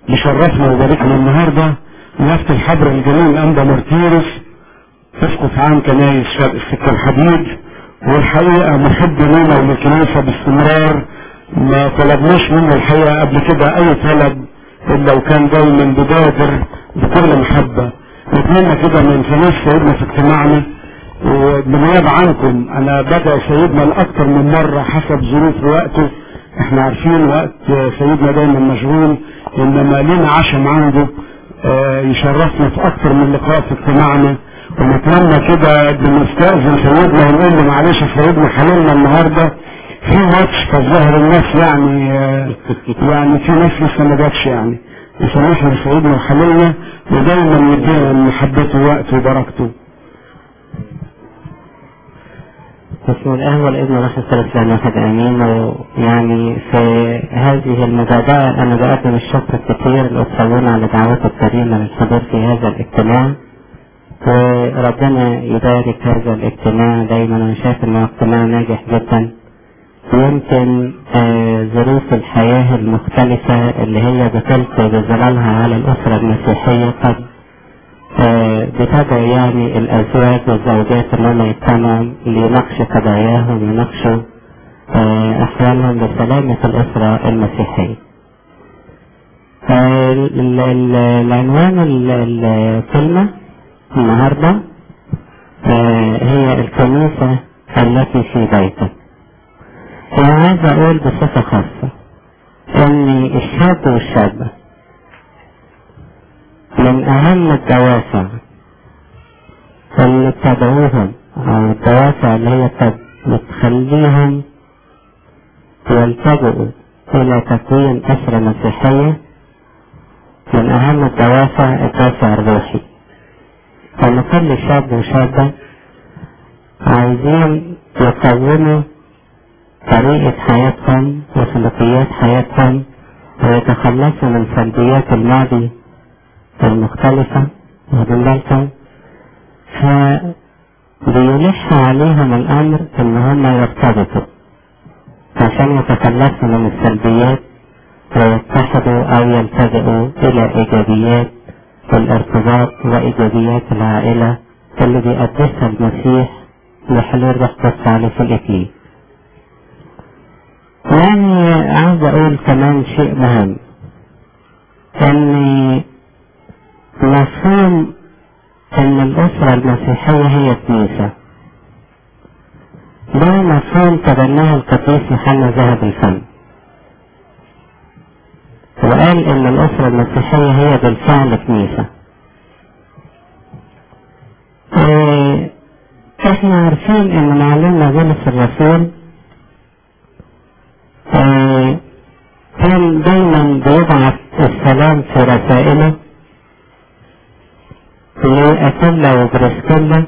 بشرفنا وباركنا النهارده نيافة الحبر الجليل أنبا مارتيرس اسقف عام كنايس شرق السكة الحديد والحقيقة محب لنا وللكنيسة باستمرار ما طلبناش منه الحقيقة قبل كده أي طلب إلا وكان دايما ببادر بكل محبة نتمنى كده ما ينساناش سيدنا في اجتماعنا وبالنيابة عنكم أنا بدأ سيدنا لأكثر من مرة حسب ظروف وقته احنا عارفين وقت سيدنا دايما مشغول انما لنا عشم عنده اه يشرفنا في اكثر من لقاء في اجتماعنا ونتمنى كده بنستأذن سيدنا ونقول له معلش يا سيدنا حللنا النهارده في ماتش فالظاهر الناس يعني اه يعني في ناس لسه ما جاتش يعني يسامحنا سيدنا وحللنا ودايما يدينا من محبته ووقته وبركته بسم الله والابن والروح القدس لنا واحد امين ويعني في هذه المبادئ انا بقدم الشكر الكثير للاستاذون على دعوته الكريمه للحضور في هذا الاجتماع وربنا يبارك هذا الاجتماع دايما انا شايف انه اجتماع ناجح جدا يمكن آه ظروف الحياه المختلفه اللي هي بتلقي بظلالها على الاسره المسيحيه قد آه بتدعو يعني الازواج والزوجات ان هم يجتمعوا ليناقشوا قضاياهم ويناقشوا آه احوالهم لسلامة الاسرة المسيحية. آه العنوان الكلمة النهاردة هي الكنيسة التي في بيتك. أنا عايز أقول بصفة خاصة إن الشاب والشابة من أهم الدوافع اللي تدعوهم أو الدوافع اللي هي بتخليهم يلتجئوا إلى تكوين أسرة مسيحية من أهم الدوافع الدافع الروحي أن كل شاب وشابة عايزين يكونوا طريقة حياتهم وسلوكيات حياتهم ويتخلصوا من سلبيات الماضي المختلفة واخدين بالكم فبيلح عليهم الأمر إن هم يرتبطوا عشان يتخلصوا من السلبيات ويتحدوا أو يلتجئوا إلى إيجابيات الارتباط وإيجابيات العائلة اللي بيقدسها المسيح لحلول روح قدس عليه في الإكليل. يعني عايز أقول كمان شيء مهم إن مفهوم ان الاسرة المسيحية هي كنيسة ده مفهوم تبناه القديس يوحنا ذهب الفم وقال ان الاسرة المسيحية هي بالفعل كنيسة اه احنا عارفين ان معلمنا بولس الرسول اه كان دايما بيبعث السلام في رسائله لأكلا وبرسكلا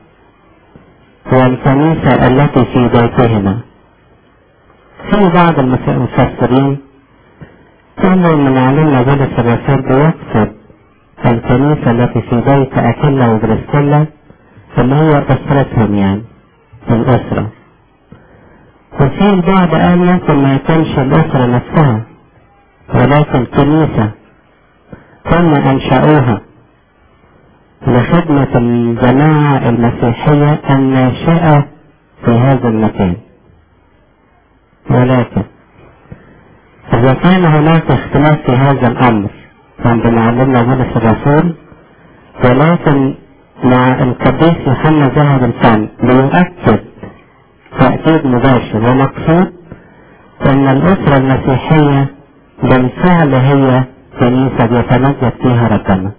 والكنيسة التي في بيتهما في بعض المفسرين قالوا من علمنا بولس الرسول بيقصد الكنيسة التي في بيت أكلا وبرسكلا اللي هي أسرتهم يعني الأسرة وفي البعض قال ممكن ما يكونش الأسرة نفسها ولكن كنيسة ثم أنشأوها لخدمة الجماعة المسيحية الناشئة في هذا المكان ولكن إذا كان هناك اختلاف في هذا الأمر عند معلمنا بولس الرسول ولكن مع القديس يوحنا ذهب الفم بيؤكد تأكيد مباشر ومقصود أن الأسرة المسيحية بالفعل هي كنيسة بيتمجد فيها ربنا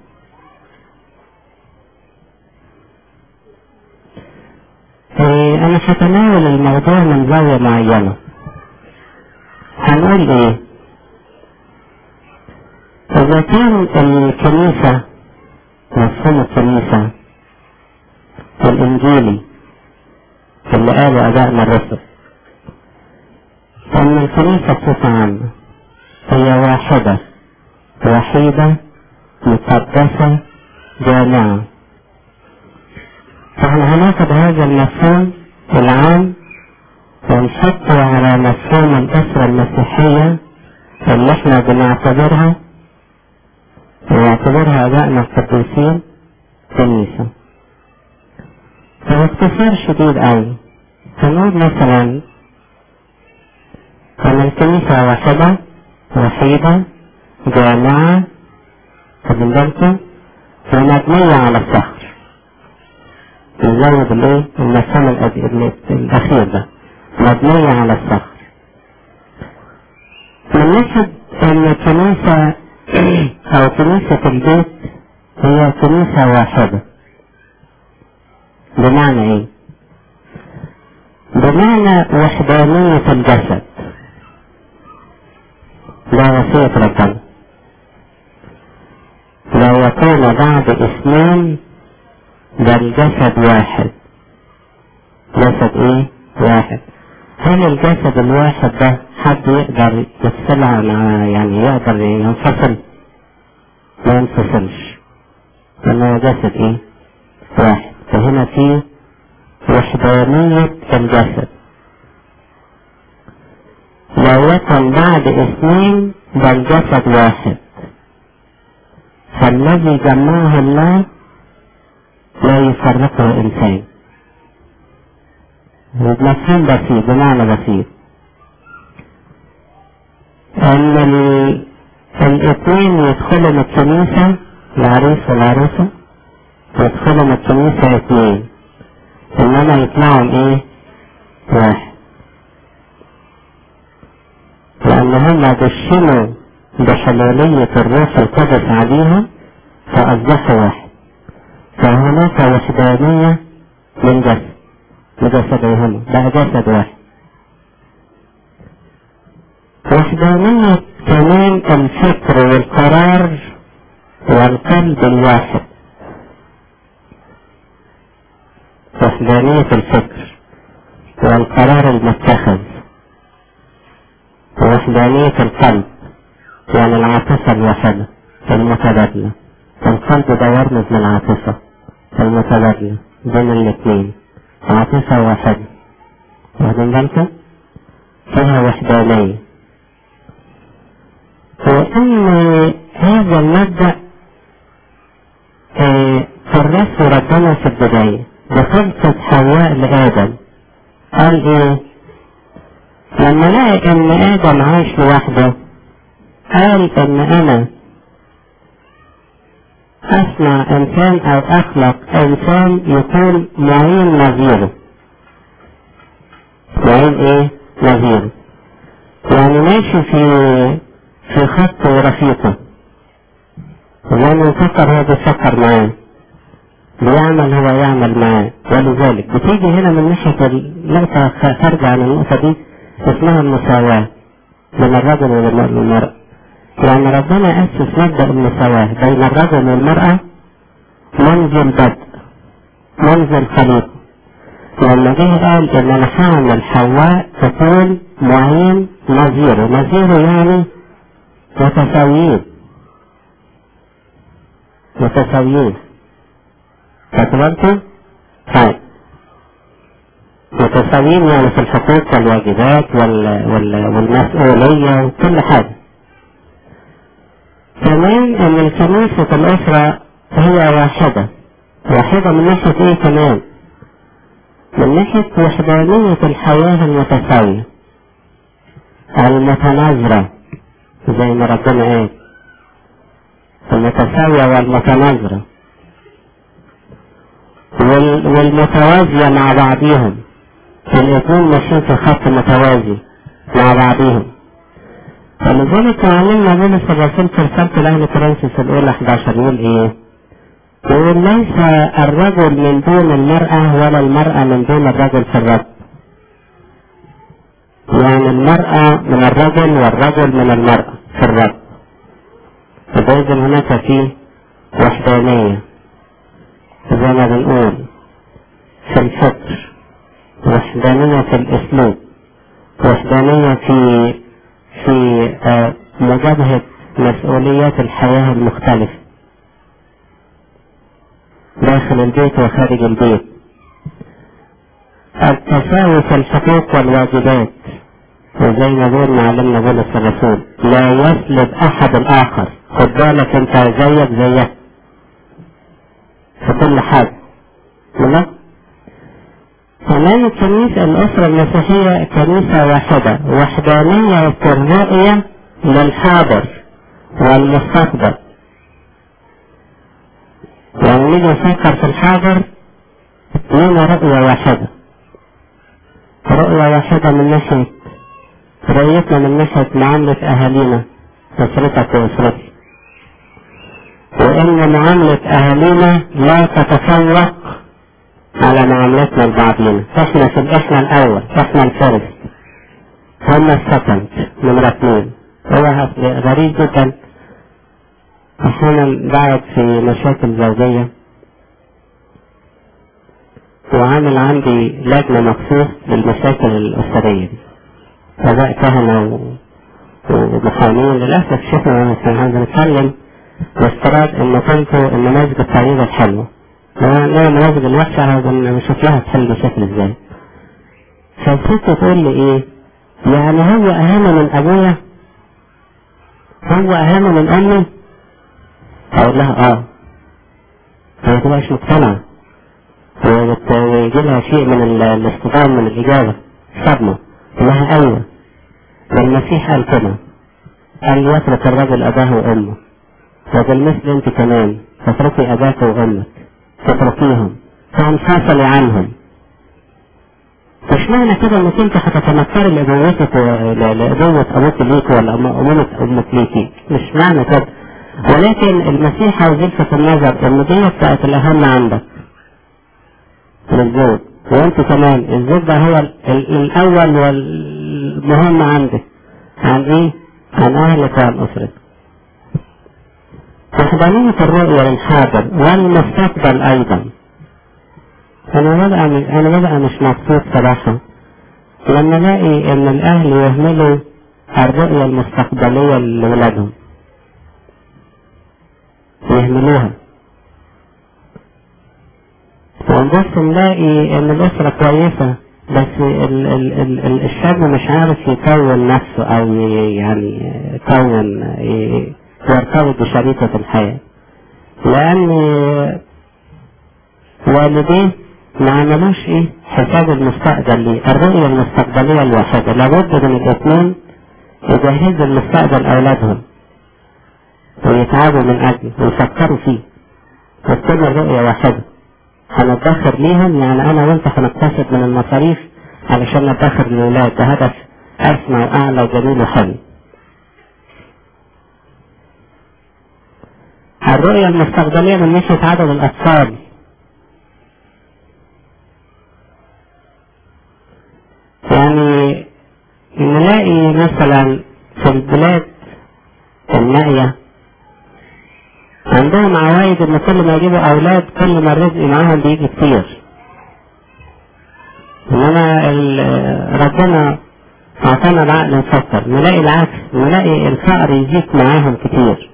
انا هتناول الموضوع من زاوية معينة هنقول ايه اذا كان الكنيسة مفهوم الكنيسة الانجيلي اللي قاله ابائنا الرسل ان الكنيسة بصفة عامة هي واحدة وحيدة مقدسة جامعة فاحنا هناخد هذا المفهوم العام ونحطه على مفهوم الأسرة المسيحية اللي احنا بنعتبرها ويعتبرها ابائنا القديسين كنيسة فباختصار شديد أوي هنقول مثلا أن الكنيسة واحدة وحيدة جامعة خدين بالكم ومبنية على الصخر نزود الايه المسام الأخير ده مبنية على الصخر من ناحية أن الكنيسة أو كنيسة البيت هي كنيسة واحدة بمعنى إيه؟ بمعنى وحدانية الجسد ده وصية ربنا لو يكون بعد اثنين بل جسد واحد جسد ايه واحد هل الجسد الواحد ده حد يقدر يفصلها مع يعني يقدر ينفصل ما ينفصلش لأنه جسد ايه واحد فهنا في وحدانية الجسد لو يكن بعد اثنين بل جسد واحد فالذي جمعه الله لا يفرقه انسان مفهوم بسيط بمعنى بسيط ان ال- الاثنين يدخلوا من الكنيسة العريس والعروسة يدخلوا من الكنيسة اثنين انما يطلعوا ايه واحد لان هم دشنوا بحلولية الروح القدس عليهم فاصبحوا واحد فهناك وحدانية من جسد لجسديهما بقى جسد واحد وحدانية كمان الفكر والقرار والقلب الواحد وحدانية الفكر والقرار المتخذ وحدانية القلب يعني العاطفة الواحدة المتبادلة القلب ده يرمز للعاطفة المتبادلة بين الاثنين عاطفة واحدة واخدين بالكم؟ فيها وحدانية وأن هذا المبدأ آه، كرسه ربنا في البداية بخلقة حواء لآدم قال إيه؟ لما لقى إن آدم عايش لوحده قال إن أنا أصنع إنسان أو أخلق إنسان يكون معين نظيره معين إيه؟ نظيره يعني ماشي في في خط رفيقه ولما يفكر هو بيفكر معاه بيعمل هو يعمل معاه ولذلك بتيجي هنا من ناحية النقطة خارجة عن النقطة دي اسمها المساواة من الرجل والمرأة يعني ربنا أسس مبدأ المساواة بين الرجل والمرأة منذ البدء منذ الخليقة لما جه قال إن أنا هعمل حواء تكون معين نظيره نظيره يعني متساويين متساويين فتبقوا طيب متساويين يعني في الحقوق والواجبات وال... وال... والمسؤولية وكل حاجة كمان ان الكنيسة الاسرة هي واحدة واحدة من ناحية ايه كمان من ناحية وحدانية الحياة المتساوية المتناظرة زي ما ربنا قال المتساوية والمتناظرة وال... والمتوازية مع بعضهم الاثنين ماشيين في خط متوازي مع بعضهم فلذلك علمنا بولس الرسول في رسالة الأهل كورنثوس الأولى 11 يقول إيه؟ يقول ليس الرجل من دون المرأة ولا المرأة من دون الرجل في الرب. يعني المرأة من الرجل والرجل من المرأة في الرب. فإذا هناك في وحدانية زي ما بنقول في الفكر وحدانية في الأسلوب وحدانية في في آه، مجابهة مسؤوليات الحياة المختلفة داخل البيت وخارج البيت التساوي في الحقوق والواجبات وزي ما قول معلمنا بولس الرسول لا يسلب أحد الآخر خد بالك انت زيك زيك في كل حاجة لا كمان الكنيسة الأسرة المسيحية كنيسة واحدة وحدانية الرؤية للحاضر والمستقبل يعني نيجي نفكر في الحاضر لنا رؤية واحدة رؤية واحدة من ناحية رؤيتنا من ناحية معاملة أهالينا أسرتك وأسرتي وإن معاملة أهالينا لا تتفوق على معاملتنا لبعضنا احنا في احنا الأول احنا الفرد هم السكند نمرة اثنين هو غريب جدا أحيانا بعد في مشاكل زوجية وعامل عندي لجنة مخصوص للمشاكل الأسرية دي سواء كهنة ومحامين للأسف شفنا مثلا بنتكلم بافتراض إن كنتوا النماذج الطيبة الحلوة إنما النماذج الوحشة بنشوف لها تحل مشاكل إزاي فالست تقول لي إيه يعني هو أهم من أبويا هو أهم من أمي أقول لها آه هي تبقاش مقتنعة ويجي لها شيء من الاصطدام من الإجابة صدمة لها أيوة والمسيح قال كده قال يترك الرجل أباه وأمه وبالمثل أنت كمان تتركي أباك وأمك تتركيهم فانفصلي عنهم مش معنى كده انك انت هتتنكري لابوتك لابوة ابوك ليك ولا امومة امك ليكي مش معنى كده ولكن المسيح عاوز يلفت النظر ان دي بقت الاهم عندك للزوج وانت كمان الزوج ده هو الاول والمهم عندك عن ايه عن اهلك وعن اسرتك وحدانية الرؤية للحاضر والمستقبل ايضا انا ببقى انا ببقى مش مبسوط صراحة لما الاقي ان الاهل يهملوا الرؤية المستقبلية لولادهم يهملوها ونبص نلاقي ان الاسرة كويسة بس ال ال ال ال الشاب مش عارف يكون نفسه او يعني يكون يرتبط بشريكة الحياة لان والديه ما عملوش ايه حساب المستقبل ليه الرؤية المستقبلية الواحدة لابد من الاثنين يجهزوا المستقبل اولادهم ويتعبوا من اجله ويفكروا فيه وتكون الرؤية واحدة هنتدخر ليهم يعني انا وانت هنقتصد من المصاريف علشان ندخر للولاد ده هدف اسمى واعلى وجميل وحلو الرؤية المستقبلية من ناحية عدد الأطفال يعني نلاقي مثلا في البلاد النائية عندهم عوايد ان كل ما يجيبوا اولاد كل ما الرزق معاهم بيجي كتير انما ربنا اعطانا العقل نفكر نلاقي العكس نلاقي الفقر يزيد معاهم كتير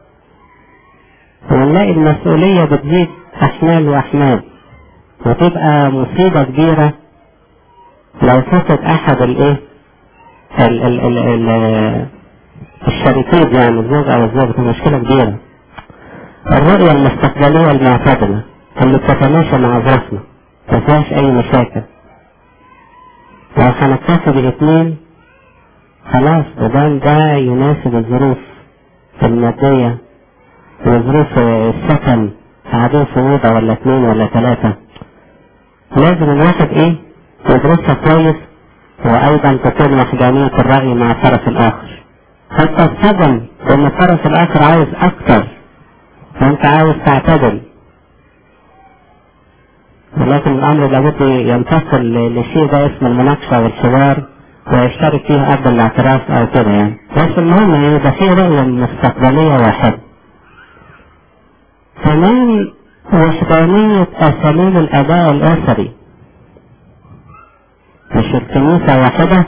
ونلاقي المسؤولية بتزيد احمال واحمال وتبقى مصيبة كبيرة لو فقد احد الايه ال ال ال ال الشريكين يعني الزوج او الزوجة مشكلة كبيرة الرؤية المستقبلية المعتدلة اللي بتتماشى مع ظروفنا ما فيهاش أي مشاكل لو هنكتفي بالاثنين خلاص ده ده يناسب الظروف المادية وظروف السكن قاعدين في أوضة ولا اثنين ولا ثلاثة لازم الواحد إيه يدرسها كويس وأيضا تكون وحدانية الرأي مع الطرف الآخر حتى الصدم إن الطرف الآخر عايز أكتر فانت عاوز تعتدل ولكن الامر لابد ينتصل للشيء ده اسمه المناقشه والحوار ويشترك فيه قبل الاعتراف او كده يعني بس المهم يبقى في رؤيه مستقبليه واحده كمان وحدانية أساليب الأداء الأسري مش الكنيسة واحدة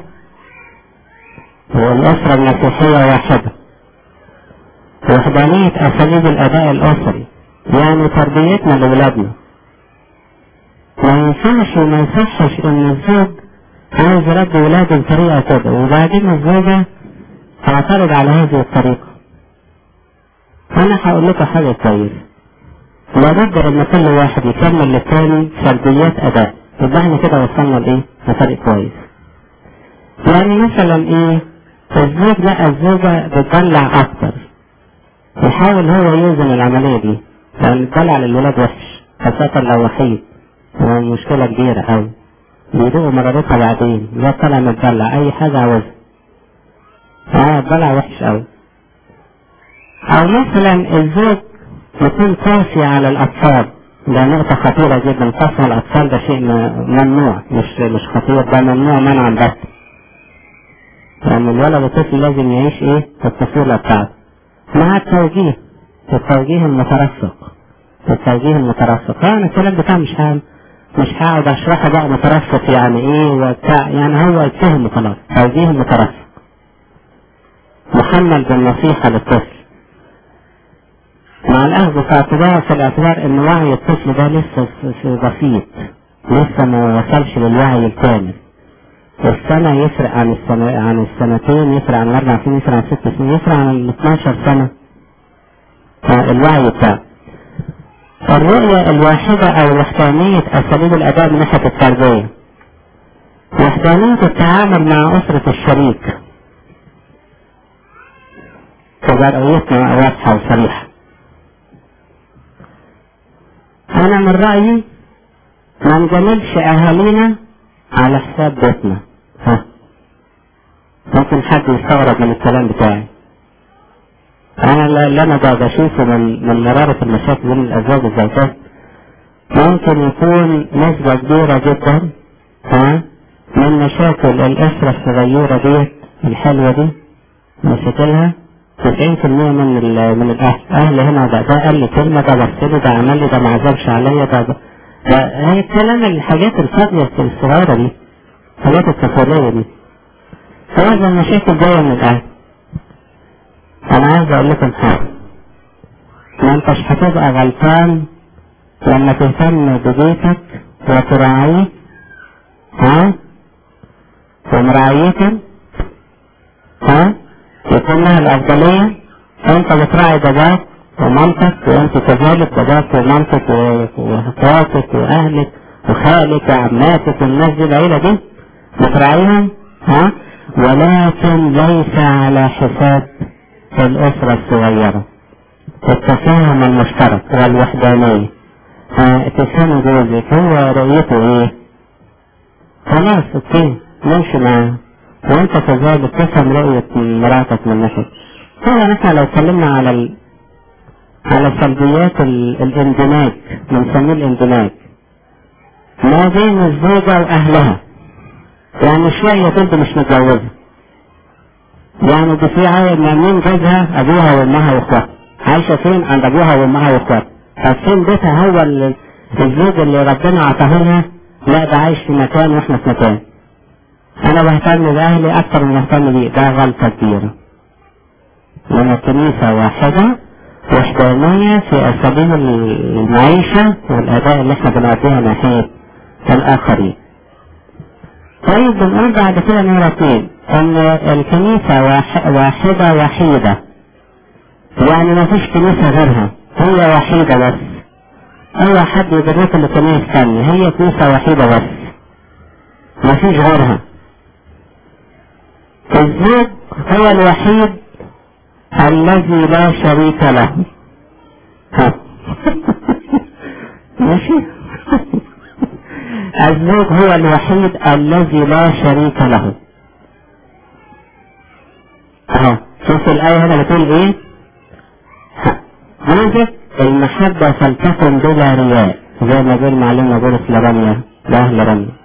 والأسرة المسيحية واحدة وحدانية أساليب الأداء الأسري يعني تربيتنا لأولادنا ما ينفعش وما يصحش إن الزوج عايز يربي ولاده بطريقة كده وبعدين الزوجة تعترض على هذه الطريقة انا هقول لكم حاجة كويسة لابد ان كل واحد يكمل للتاني سلبيات اداء يبقى احنا كده وصلنا لايه؟ لفرق كويس يعني مثلا ايه الزوج لقى الزوجة بتدلع اكتر يحاول هو يوزن العملية دي لان الدلع للولاد وحش خاصة لو وحيد يعني مشكلة كبيرة اوي بيدوقوا مرارتها بعدين لا طلع متدلع اي حاجة عاوزها اه الدلع وحش اوي او مثلا الزوج يكون قاسي على الاطفال ده نقطة خطيرة جدا قسم الأطفال ده شيء ممنوع مش مش خطير ده ممنوع منعا بس لأن الولد الطفل لازم يعيش إيه في الطفولة بتاعته مع التوجيه التوجيه المترسق التوجيه المترسق يعني الكلام بتاع مش هعمل مش هقعد اشرحه بقى مترسق يعني ايه وبتاع يعني هو يتفهم خلاص توجيه مترسق محمل بالنصيحة للطفل مع الأخذ في اعتبار في الاعتبار إن وعي الطفل ده لسه بسيط لسه ما وصلش للوعي الكامل السنة يفرق عن السنة عن السنتين يفرق عن الأربع سنين يفرق عن ست سنين يفرق عن ال 12 سنة الوعي بتاعه الرؤية الواحدة أو وحدانية أساليب الأداء من ناحية التربية وحدانية التعامل مع أسرة الشريك تبقى رؤيتنا واضحة وصريحة أنا من رأيي ما نجاملش أهالينا على حساب بيتنا ها ممكن حد يستغرب من الكلام بتاعي أنا اللي أنا ده بشوفه من من مرارة المشاكل بين الأزواج والزوجات ممكن يكون نسبة كبيرة جدا ها من مشاكل الأسرة الصغيرة ديت الحلوة دي مشاكلها 90% من ال من الاهل اهل هنا ده ده قال لي كلمه ده بص لي ده عمل لي ده ما عزمش عليا ده ده هي الكلام الحاجات الفاضيه الصغيره دي الحاجات الطفوليه دي فهذا المشاكل جايه من الاهل انا عايز اقول لكم حاجه ما انتش هتبقى غلطان لما تهتم ببيتك وتراعيه ها ومراعيته ها يكون لها الأفضلية أنت بتراعي باباك ومامتك وأنت كذلك باباك ومامتك وأخواتك وأهلك وخالك وعماتك والناس دي العيلة دي بتراعيهم ها ولكن ليس على حساب الأسرة الصغيرة التفاهم المشترك والوحدانية ها تفهم جوزك هو رؤيته ايه خلاص اوكي نمشي معاه وانت كذلك تفهم رؤية مراتك من ناحية طبعا احنا لو اتكلمنا على ال... على سلبيات ال... الاندماج بنسميه الاندماج ما بين الزوجة واهلها يعني شوية بنت مش متجوزة يعني دي في عيل مين جوزها ابوها وامها واخواتها عايشة فين عند ابوها وامها واخواتها طب فين بيتها هو ال... الزوج اللي ربنا عطاه لها لا ده عايش في مكان واحنا في مكان انا بهتم باهلي اكتر من بهتم بيه ده غلطة كبيرة لما الكنيسة واحدة وحدانية في اساليب المعيشة والاداء اللي احنا بنقضيها ناحية الاخرين طيب بنقول بعد كده نمرة اتنين ان الكنيسة واحدة وحيدة يعني ما فيش كنيسة غيرها هي وحيدة بس اي حد يدرك الكنيسة الثانية هي كنيسة وحيدة بس ما فيش غيرها الزوج هو الوحيد الذي لا شريك له ها. ماشي الزوج هو الوحيد الذي لا شريك له اهو شوف الآية هنا بتقول ايه زوجك المحبة فلتكن بلا رياء زي ما بيقول معلمنا بولس لرمية لأهل رمية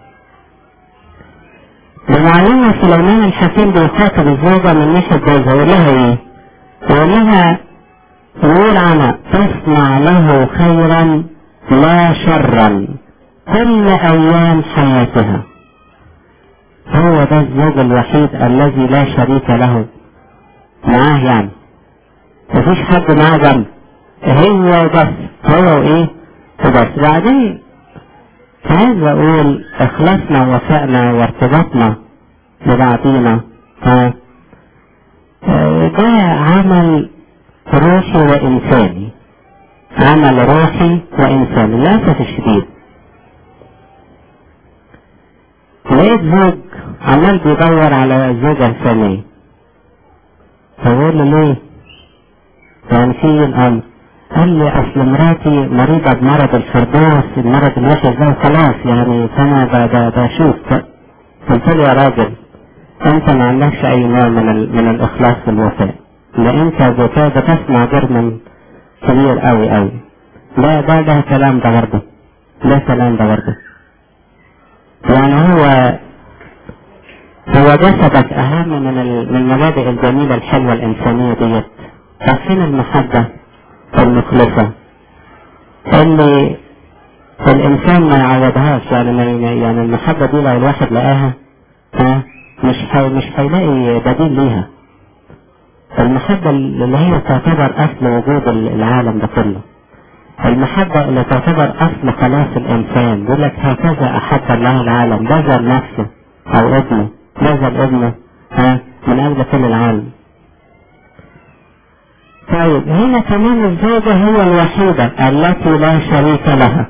ومعلمنا سليمان الحكيم بيخاطب الزوجة من ناحية جوزها يقول لها ايه؟ يقول لها يقول أنا تصنع له خيرا لا شرا كل أيام حياتها هو ده الزوج الوحيد الذي لا شريك له معاه يعني مفيش حد معاه جنب هو بس هو ايه وبس بعدين عايز اقول اخلاصنا ووفائنا وارتباطنا ببعضينا ها ده عمل روحي وإنساني عمل روحي وإنساني للأسف الشديد لقيت زوج عمال بيدور على الزوجة الثانية فبقول له ليه؟ يعني في الأمر قال لي أصل مراتي مريضة بمرض الفردوس المرض الوحش ده خلاص يعني فأنا ب- ب- بشوف قلت له يا راجل أنت ما عندكش أي نوع من, ال... من الإخلاص والوفاء لا أنت بت- بتسمع جرم كبير أوي أوي لا ده ده كلام ده برضه ده كلام ده برضه يعني هو هو جسدك أهم من ال- من المبادئ الجميلة الحلوة الإنسانية ديت طب فين المحبة المخلصة اللي الإنسان ما يعوضهاش يعني ما يعني المحبة دي لو الواحد لقاها ها مش حي مش هيلاقي بديل ليها المحبة اللي هي تعتبر أصل وجود العالم ده كله المحبة اللي تعتبر أصل خلاص الإنسان بيقول لك هكذا أحب الله العالم بذل نفسه أو ابنه بذل ابنه ها من أجل كل العالم طيب هنا كمان الزوجة هي الوحيدة التي لا شريك لها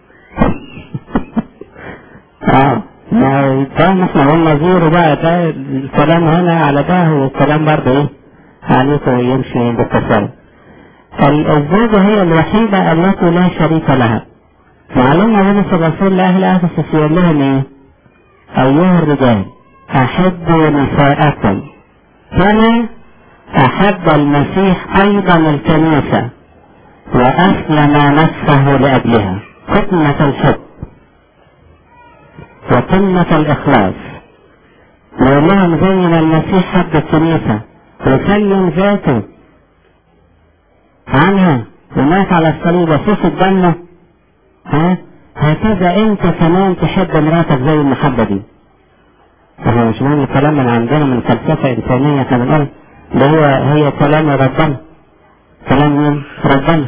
اه ما كان احنا قلنا زيرو بقى ده الكلام هنا على ده والكلام برضه ايه عليكم يمشي بالتساوي الزوجة هي الوحيدة التي لا شريك لها معلومة بولس الرسول لأهل أفسس يقول لهم إيه؟ أيها الرجال أحبوا نساءكم كما أحب المسيح أيضا الكنيسة وأسلم نفسه لأجلها قمة الحب وقمة الإخلاص يقول لهم زي ما المسيح حب الكنيسة وسلم ذاته عنها ومات على الصليب وسفك دمه ها هكذا انت كمان تحب مراتك زي المحبة دي احنا مش بنقول الكلام من عندنا من فلسفة انسانية احنا بنقول ده هو هي كلام ربنا كلام مين؟ ربنا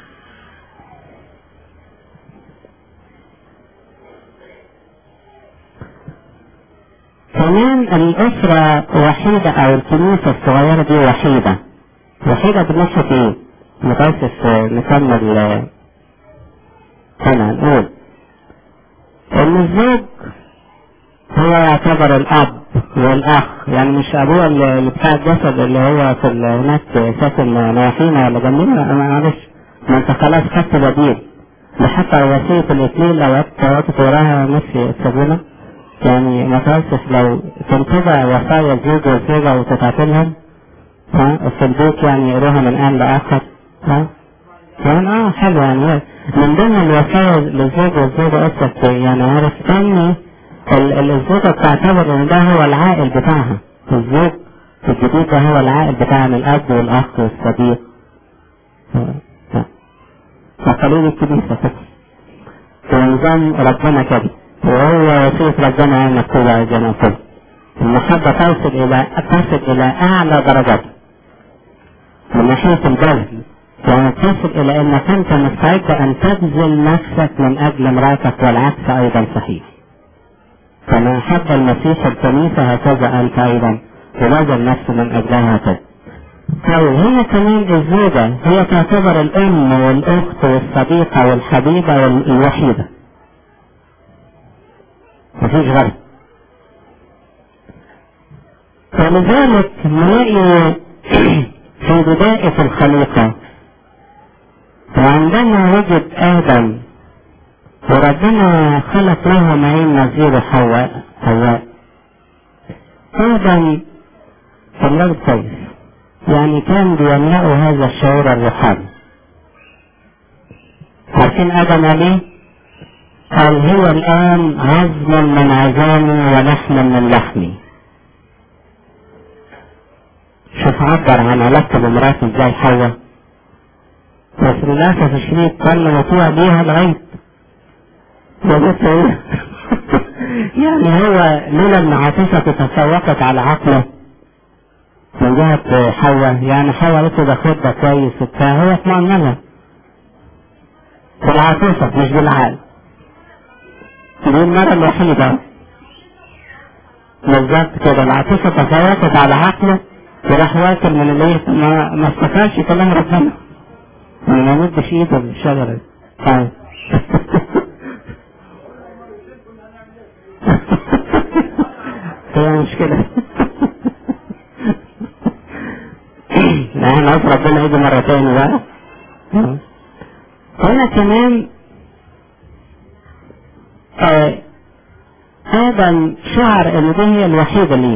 كمان الأسرة وحيدة أو الكنيسة الصغيرة دي وحيدة وحيدة بالنسبة ايه؟ متأسس نكمل هنا نقول ان الزوج هو يعتبر الاب والاخ يعني مش ابوه اللي بتاع الجسد اللي هو في هناك ساكن نواحينا ولا جنبنا انا معلش ما انت خلاص خدت بديل ده حتى وصية الاثنين لو وقت وراها نفسي السجنة يعني متأسف لو تنتبع وصايا الزوج والزوجة وتتعطلهم ها في البيت يعني يقروها من آن لآخر ها كمان اه حلو يعني من ضمن الوصايا للزوج والزوجة أسرة يعني عارف إن الزوجة بتعتبر إن ده هو العائل بتاعها الزوج الجديد ده هو العائل بتاعها من الأب والأخ والصديق تقاليد الكنيسة كده ونظام ربنا كده وهو وصية ربنا يعني مكتوبة زي ما قلت المحبة تصل إلى تصل إلى أعلى درجات من ناحية البذل يعني تصل إلى أنك أنت مستعد أن تبذل نفسك من أجل مراتك والعكس أيضا صحيح كما أحب المسيح الكنيسة هكذا أنت أيضا تبذل نفسك من أجلها هكذا طيب هنا كمان الزوجة هي تعتبر الأم والأخت والصديقة والحبيبة الوحيدة مفيش غيرها ولذلك نلاقي في بداية الخليقة وعندما وجد آدم وربنا خلق له معين نظير حواء حواء آدم كان راجل كويس يعني كان بيملأه هذا الشعور الروحاني عارفين آدم ليه؟ قال هو الآن عظم من عظامي ولحم من لحمي شوف عبر عن علاقته بمراته ازاي حواء بس للأسف الشديد كان مطوع بيها لغاية وقلت ايه يعني هو لولا ان عاطفته تفوقت على عقله من جهة حواء يعني حواء قالت له ده خد ده كويس وبتاع هو اطمئن لها بالعاطفة مش بالعقل دي المرة الوحيدة بالظبط كده العاطفة تفوقت على عقله وراح واكل من اللي ما ما استفادش كلام ربنا ما مدش ايده للشجرة دي طيب هي مشكلة لا احنا عايز ربنا يجي مرة تاني بقى هنا كمان آه آدم شعر ان دي هي الوحيدة ليه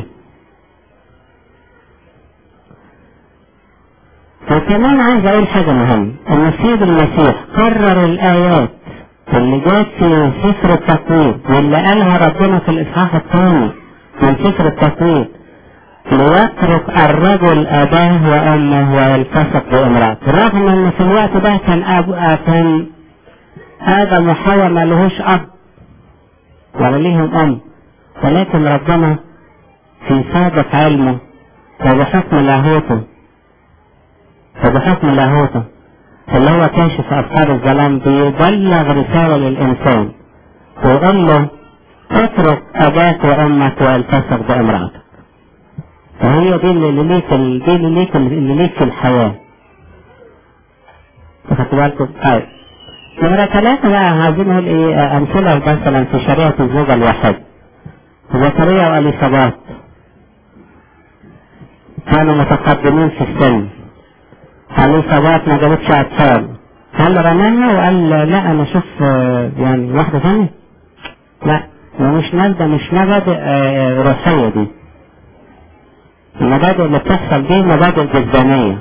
وكمان عايز اقول حاجة مهمة ان السيد المسيح قرر الايات اللي جات في سفر التكوين واللي قالها ربنا في الاصحاح الثاني من سفر التكوين ليترك الرجل اباه وامه ويلتصق بامراته رغم ان في الوقت ده كان ابو كان ادم وحواء ما لهوش اب ولا ليهم ام ولكن ربنا في سابق علمه وبحكم لاهوته وبحكم لاهوته اللي هو كاشف أفكار الظلام بيبلغ رسالة للإنسان ويقول له اترك أباك وأمك والتصق بامرأتك فهي دي اللي ليك دي اللي ليك اللي ليك في الحياة خدتوا بالكم؟ طيب نمرة ثلاثة بقى عايزين نقول إيه أمثلة مثلا في شريعة الزوجة الواحد زكريا وأليصابات كانوا متقدمين في السن اليصابات ما جابتش اطفال هل رماها وقال لا انا اشوف يعني واحده ثانيه لا مش نبدا مش مبادئ روحيه دي المبادئ اللي بتحصل دي مبادئ جسدانيه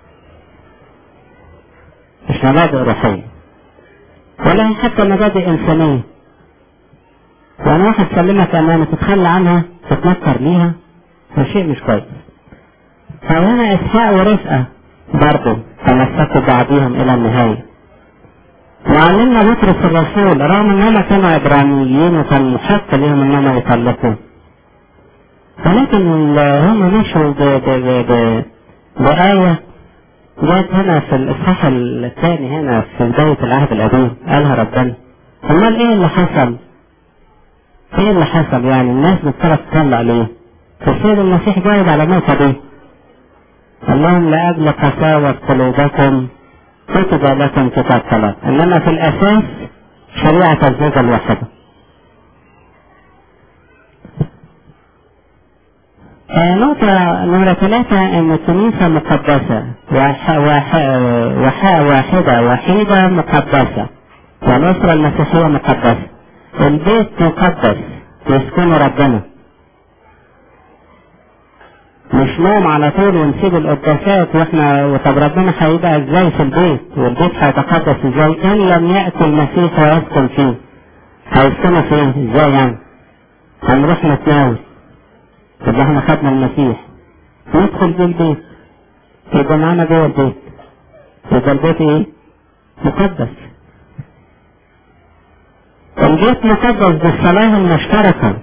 مش مبادئ روحيه ولا حتى مبادئ انسانيه يعني واحد سلمك امانه تتخلى عنها تتنكر ليها ده شيء مش كويس فهنا اسحاق ورفقه برضه تمسكوا بعضهم الى النهاية وعلمنا بطرس الرسول رغم انهم كانوا عبرانيين وكان محق لهم انهم يطلقوا ولكن هم مشوا ب ب ب ب بآية جت هنا في الإصحاح الثاني هنا في بداية العهد القديم قالها ربنا أمال إيه اللي حصل؟ إيه اللي حصل يعني الناس بتطلع تطلع ليه؟ فالسيد المسيح جاوب على النقطة دي قال لهم لأجل قساوة قلوبكم كتب لكم كتاب طلاق إنما في الأساس شريعة الزوجة الواحدة نقطة نمرة ثلاثة أن الكنيسة مقدسة وح وح وح واحدة وحيدة مقدسة والأسرة المسيحية مقدسة البيت مقدس يسكن ربنا مش نوم على طول ونسيب القداسات واحنا طب ربنا هيبقى ازاي في البيت والبيت هيتقدس ازاي ان لم ياتي المسيح ويسكن فيه هيسكنوا فين ازاي يعني هنروح نتناول يبقى احنا خدنا المسيح ندخل جوه البيت يبقى معانا جوه البيت يبقى البيت ايه مقدس البيت مقدس بالصلاة المشتركة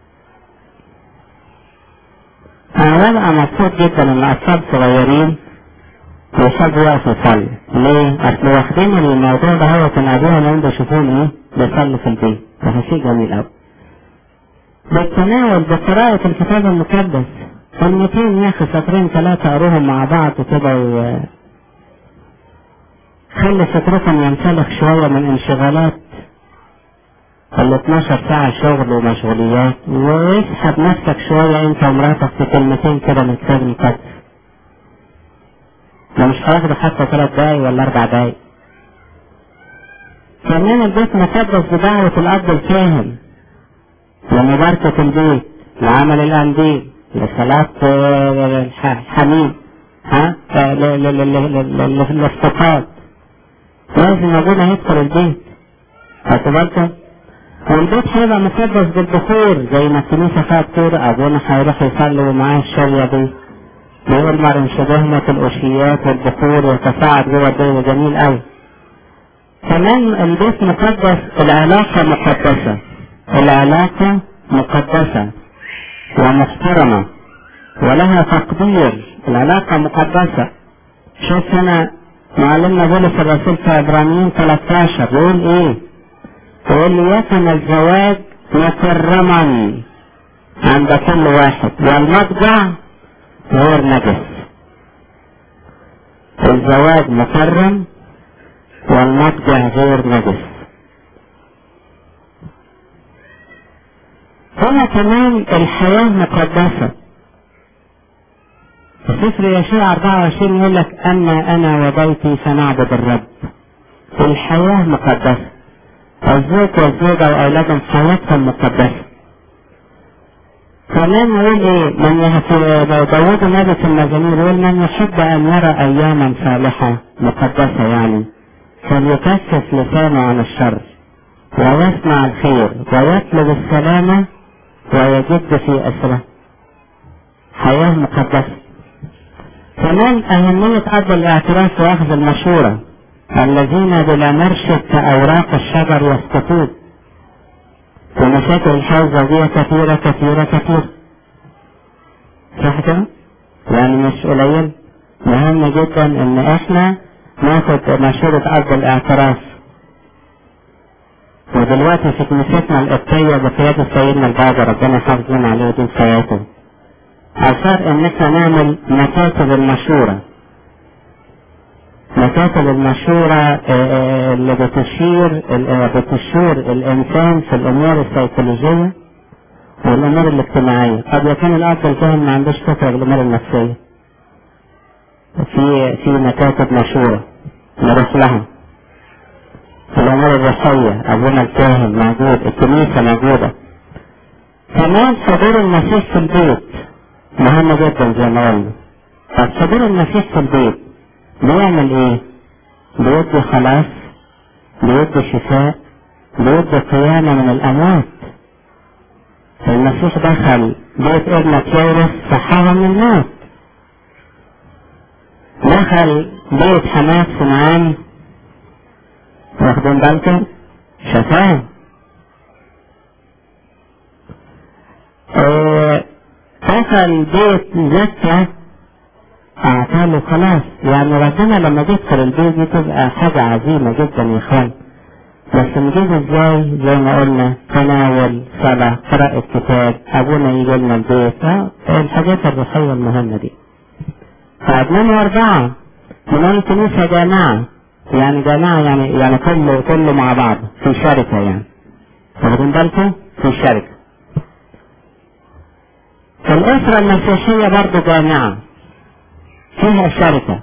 أنا ببقى مبسوط جدا إن أطفال صغيرين بيحبوا يقفوا يصلوا، ليه؟ أصل واخدين الموضوع ده هو كان أبوهم لما بيشوفوهم إيه؟ بيصلوا في البيت، ده شيء جميل أوي. بالتناول بقراءة الكتاب المقدس كلمتين يا أخي سطرين ثلاثة قروهم مع بعض كده و خلي فكركم ينسلخ شوية من انشغالات ال 12 ساعة شغل ومشغوليات واسحب نفسك شوية انت ومراتك في كلمتين كده من الكتاب المقدس. ده مش هياخدوا حتى ثلاث دقايق ولا أربع دقايق. كمان البيت مقدس بدعوة الأب الكاهن لمباركة البيت لعمل الأنديل لصلاة الحميد ها للافتقاد لازم أبونا يدخل البيت خدتوا بالكم؟ والبيت هيبقى مقدس بالبخور زي ما الكنيسة فيها بخور أبونا هيروح يصلي معاه الشرية دي بيقول مرن شبهمة الأشيات والبخور وتفاعل جوه البيت جميل أوي كمان البيت مقدس العلاقة مقدسة العلاقة مقدسة ومحترمة ولها تقدير العلاقة مقدسة شوف هنا معلمنا بولس الرسول في عبرانيين 13 بيقول ايه؟ يقول يكن الزواج مكرما عند كل واحد والمضجع غير نجس الزواج مكرم والمضجع غير نجس هنا كمان الحياة مقدسة في سفر يشوع 24 يقول لك أما أنا وبيتي فنعبد الرب الحياة مقدسة الزوج والزوجة وأولادهم حياتهم مقدسة كمان يقول ايه من يهتم داود النبي في المزامير يقول من يحب ان يرى اياما صالحة مقدسة يعني فليكفف لسانه عن الشر ويصنع الخير ويطلب السلامة ويجد في أسره حياة مقدسة كمان أهمية أرض الاعتراف وأخذ المشورة الذين بلا مرشد كأوراق الشجر يسقطون ومشاكل الحياة الزوجية كثيرة كثيرة كثيرة صح كده؟ يعني مش قليل مهم جدا ان احنا ناخد مشورة ارض الاعتراف ودلوقتي في كنيستنا القبطية بقيادة سيدنا البابا ربنا يحافظنا عليه ودين حياته أشار ان احنا نعمل مكاتب المشورة مكاتب المشورة اللي بتشير بتشير الإنسان في الأمور السيكولوجية والأمور الاجتماعية قد يكون الأب الكاهن ما عندوش فكرة بالأمور النفسية في في مكاتب مشورة نروح لها في الأمور الروحية أبونا الكاهن موجود الكنيسة موجودة كمان حضور المسيح في البيت مهم جدا زي ما قلنا طب حضور المسيح في البيت بيعمل ايه بيدي خلاص بيدي شفاء بيدي قيامة من الأموات المسيح دخل بيت ابنة يورس صحاها من الموت دخل بيت حماس سمعان واخدين بالكم شفاه اه دخل بيت زكا اعطاله خلاص يعني ربنا لما بيدخل البيت دي تبقى حاجة عظيمة جدا يا اخوان بس نجيب ازاي زي ما قلنا تناول صلاة قراءة كتاب ابونا يجي لنا البيت اه الحاجات الروحية المهمة دي فعدنان واربعة من الكنيسة جامعة يعني جامعة يعني يعني كله كله مع بعض في شركة يعني واخدين بالكم في شركة الأسرة المسيحية برضه جامعة فيها شركة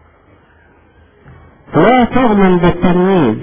لا تؤمن بالتمييز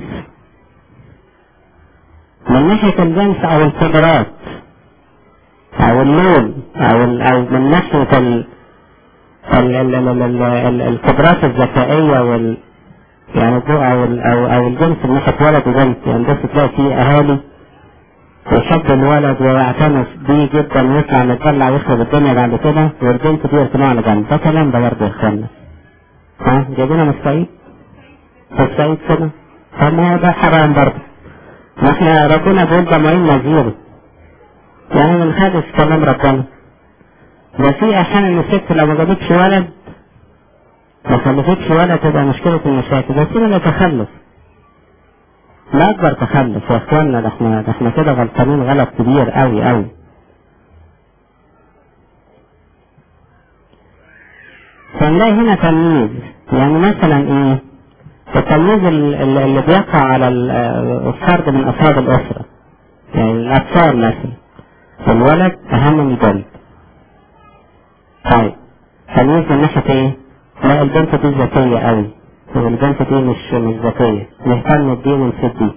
من ناحية الجنس أو القدرات أو اللون أو ال أو من ناحية ال ال ال ال ال ال القدرات الذكائية وال يعني أو ال أو أو الجنس من ناحية ولد وبنت يعني بس تلاقي فيه أهالي يحب الولد ويعتنس بيه جدا ويطلع متدلع ويخرب الدنيا بعد كده والبنت دي يركنوها على جنب ده كلام ده برضه يا اخوانا ها جايبينها من الصعيد في الصعيد كده طب ما هو ده حرام برضه ما احنا ربنا بيقول ده معين نذير يعني من خالص كلام ربنا ده في احيانا ان الست لو ما جابتش ولد ما خلفتش ولد تبقى مشكلة المشاكل بس هنا تخلف لا اكبر تخلف يا اخوانا ده احنا ده احنا كده غلطانين غلط كبير قوي قوي فنلاقي هنا تمييز يعني مثلا ايه التمييز اللي بيقع على الفرد من افراد الاسره يعني الاطفال مثلا الولد اهم من البنت طيب تمييز من ناحيه ايه لا البنت دي ذكيه قوي والبنت دي مش مش ذكية نهتم بدي ونسيب دي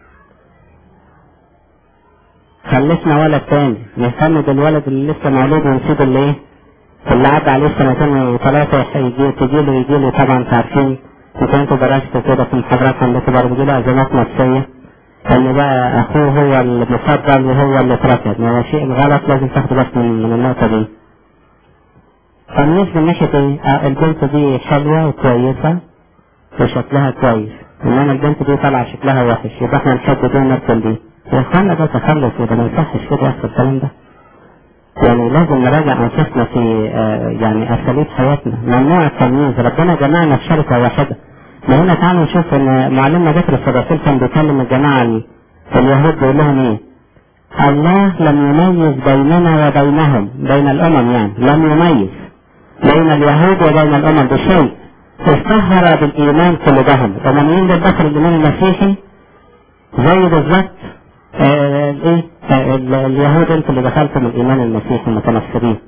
خلفنا ولد تاني نهتم بالولد اللي لسه مولود ونسيب اللي ايه اللي عدى عليه سنتين وثلاثة يجي تجي له يجي له طبعا انتوا عارفين انتوا انتوا درستوا كده في المحاضرات عندكم برضه بيجي له ازمات نفسية ان بقى اخوه هو المفضل وهو اللي اترفض ما هو شيء غلط لازم تاخدوا بالك من, من النقطة دي فالناس من ناحية ايه اه البنت دي حلوة وكويسة وشكلها كويس انما البنت دي طالعه شكلها وحش يبقى احنا نحب دي ونرسل دي يا اخوانا ده تخلف وده ما يصحش كده يحصل الكلام ده يعني لازم نراجع انفسنا في آه يعني اساليب حياتنا ممنوع التمييز ربنا جمعنا في شركه واحده ما هنا تعالوا نشوف ان معلمنا بكر الرسول كان بيكلم الجماعه اليهود بيقول لهم ايه الله لم يميز بيننا وبينهم بين الامم يعني لم يميز بين اليهود وبين الأمم بشيء اشتهر بالإيمان كلهم ومن ينزل داخل الإيمان المسيحي زي بالظبط آه، الايه آه، ال- اليهود انتوا اللي دخلتم الإيمان المسيحي متنصرين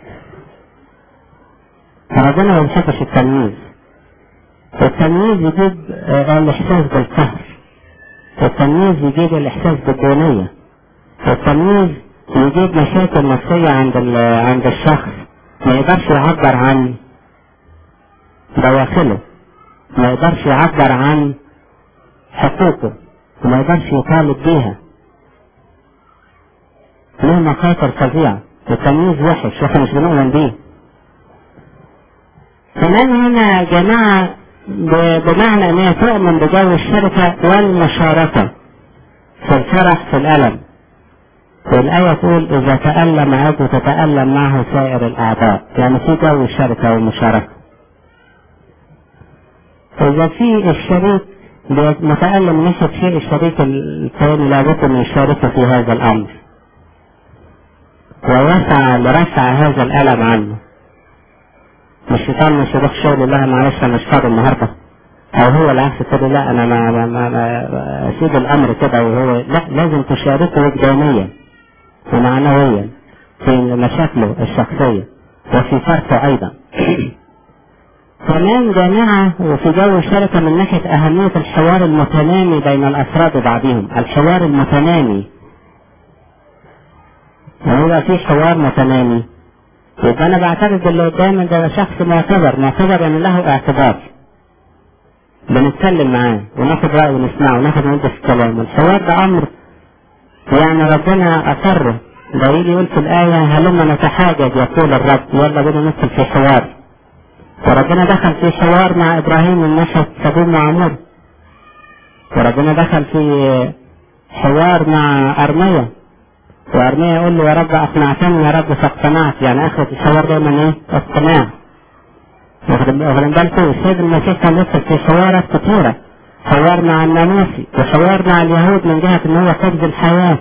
ربنا ما بيحبش التمييز التمييز يجيب آه، الإحساس بالقهر التمييز يجيب الإحساس بالدونية التمييز يجيب مشاكل نفسية عند ال- عند الشخص ما يقدرش يعبر عن دواخله ما يقدرش يعبر عن حقوقه وما يقدرش يطالب بيها له مخاطر فظيعة التمييز وحش واحنا مش بنؤمن بيه كمان هنا جماعة ب- بمعنى ان هي تؤمن بجو الشركة والمشاركة في الفرح في الألم والآية تقول إذا تألم عضو تتألم معه سائر الأعضاء يعني في جو الشركة والمشاركة إذا في الشريك متألم من ناحية شيء الشريك الثاني لابد أن يشاركه في هذا الأمر ويسعى لرفع هذا الألم عنه الشيطان مش يروح شغل لا معلش أنا مش فاضي النهاردة أو هو العكس كده لا أنا ما, ما, ما, ما أسيب الأمر كده وهو لا لازم تشاركه وجدانيا ومعنويا في مشاكله الشخصية وفي فرقه أيضا كمان جامعة وفي جو الشركة من ناحية أهمية الحوار المتنامي بين الأفراد وبعضهم الحوار المتنامي هو في حوار متنامي يبقى أنا بعترف باللي قدامي ده شخص معتبر معتبر يعني له اعتبار بنتكلم معاه وناخد رأيه ونسمعه وناخد ونده في الكلام والحوار ده أمر يعني ربنا أقره ده يجي يقول في الآية هلما نتحاجج يقول الرب يلا بينا ندخل في حوار وربنا دخل في حوار مع إبراهيم من ناحية سدوم وعمور وربنا دخل في حوار مع أرميا وأرميا يقول له يا رب أقنعتني يا رب فاقتنعت يعني آخرة الحوار دايما إيه؟ اقتناع واخدين بالكم السيد المسيح كان يدخل في حوارات كثيرة حوار مع الناموسي وحوار مع اليهود من جهة ان هو خبز الحياة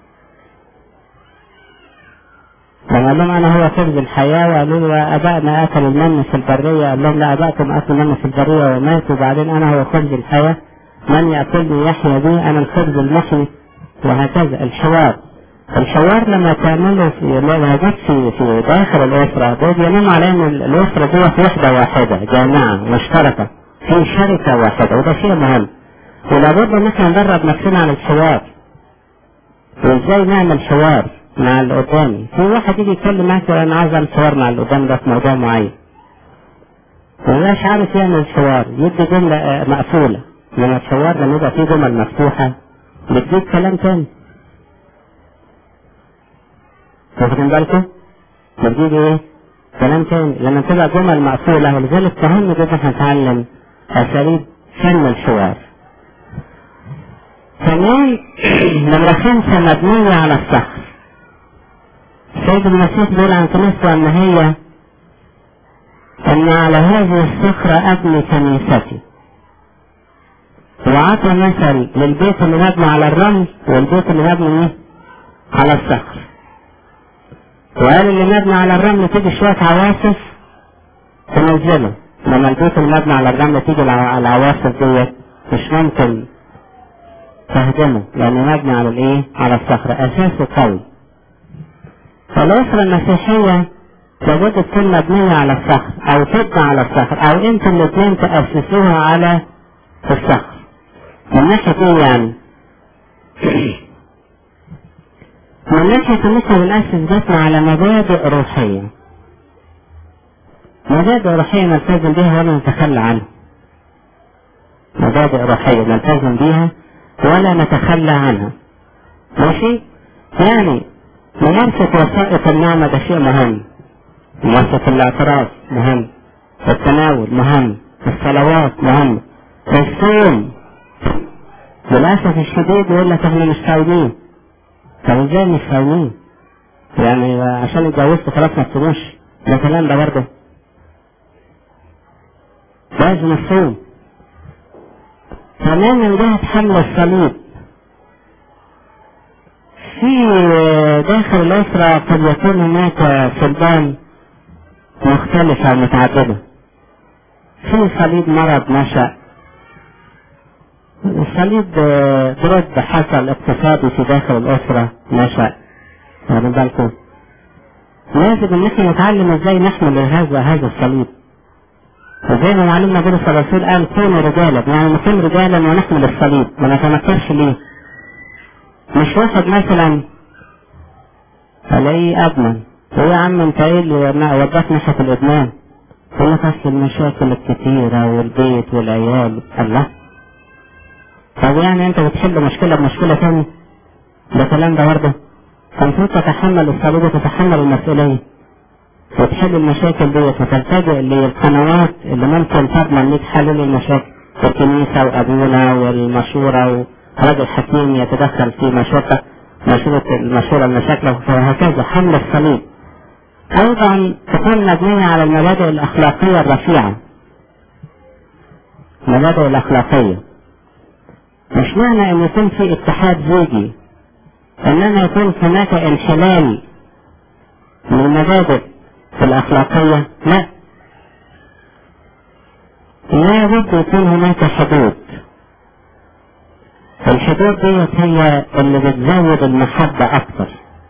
لما قال لهم انا هو خبز الحياة وقالوا له ابائنا اكلوا المن في البرية قال لهم لا ابائكم اكلوا المن في البرية وماتوا وبعدين انا هو خبز الحياة من ياكلني يحيا بي انا الخبز المحيي وهكذا الحوار الحوار لما تعمله في لما جت في في داخل الاسره ده بينام على ان الاسره دي وحده واحده جامعه مشتركه في شركه واحده وده شيء مهم ولابد ان احنا ندرب نفسنا على الحوار وازاي نعمل حوار مع اللي قدامي في واحد يجي يتكلم معاك يقول انا عايز اعمل حوار مع اللي قدامي ده في موضوع معين ومش عارف يعمل حوار يدي جملة آه، مقفولة لما الحوار لما يبقى فيه جمل مفتوحة بتجيب كلام تاني واخدين بالكم؟ بتجيب ايه؟ كلام تاني لما تبقى جمل مقفولة ولذلك مهم جدا احنا نتعلم اساليب فن الحوار كمان نمرة خمسة مبنية على الصخر سيد المسيح بيقول عن كنيسته ان هي ان على هذه الصخرة ابني كنيستي وعطى مثل للبيت اللي مبني على الرمل والبيت اللي مبني ايه؟ على الصخر وقال اللي مبني على الرمل تيجي شوية عواصف تنزله لما البيت اللي مبني على الرمل تيجي الع- العواصف ديت مش ممكن تهدمه لأنه مبني على الإيه؟ على الصخرة أساسه قوي. فالأسرة المسيحية لابد تكون مبنية على الصخر أو تبنى على الصخر أو أنتوا الاثنين تأسسوها على الصخر. من ناحية إيه يعني؟ من ناحية إن إحنا بنأسس بيتنا على مبادئ روحية. مبادئ روحية نلتزم بها ولا نتخلى عنها. مبادئ روحية نلتزم بيها ولا نتخلى عنها ماشي يعني ممارسة وسائط النعمة ده شيء مهم ممارسة الاعتراف مهم التناول مهم الصلوات مهم الصوم للأسف الشديد يقول لك احنا مش صايمين طب ازاي مش صايمين؟ يعني عشان اتجوزت خلاص ما تصوموش ده كلام ده برضه لازم الصوم كمان من جهة حمل الصليب في داخل الأسرة قد يكون هناك صلبان مختلفة ومتعددة في صليب مرض نشأ صليب برد حصل اقتصادي في داخل الأسرة نشأ واخدين بالكم لازم ان احنا نتعلم ازاي نحمل هذا هذا الصليب وزي ما معلمنا بولس الرسول قال كونوا رجالا يعني نكون رجالا ونحمل الصليب ما نتنكرش ليه مش واحد مثلا الاقيه ادمن ايه يا عم انت ايه اللي وداك ناحية الادمان يقول لك اصل المشاكل الكتيرة والبيت والعيال الله طب يعني انت بتحل مشكلة بمشكلة تاني ده كلام ده برضه المفروض تتحمل الصليب وتتحمل المسؤولية وتحل المشاكل ديت وتلتجئ للقنوات اللي ممكن تضمن ليك حل للمشاكل الكنيسة وأبونا والمشورة ورجل حكيم يتدخل في مشورة مشورة المشورة المشاكل وهكذا حمل الصليب أيضا تكون مبنية على المبادئ الأخلاقية الرفيعة المبادئ الأخلاقية مش معنى أن يكون في اتحاد زوجي انما يكون هناك انحلال للمبادئ الأخلاقية لا لا بد يكون هناك حدود الحدود ديت هي اللي بتزود المحبة أكتر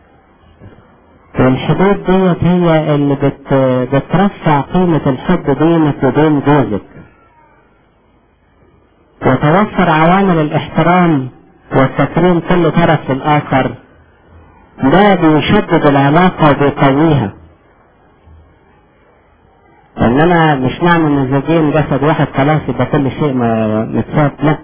والحدود ديت هي اللي بت بترفع قيمة الحب بينك وبين جوزك وتوفر عوامل الاحترام والتكريم كل طرف للآخر ده بيشدد العلاقة وبيقويها انما مش نعمل من زوجين جسد واحد خلاص يبقى كل شيء متساب لا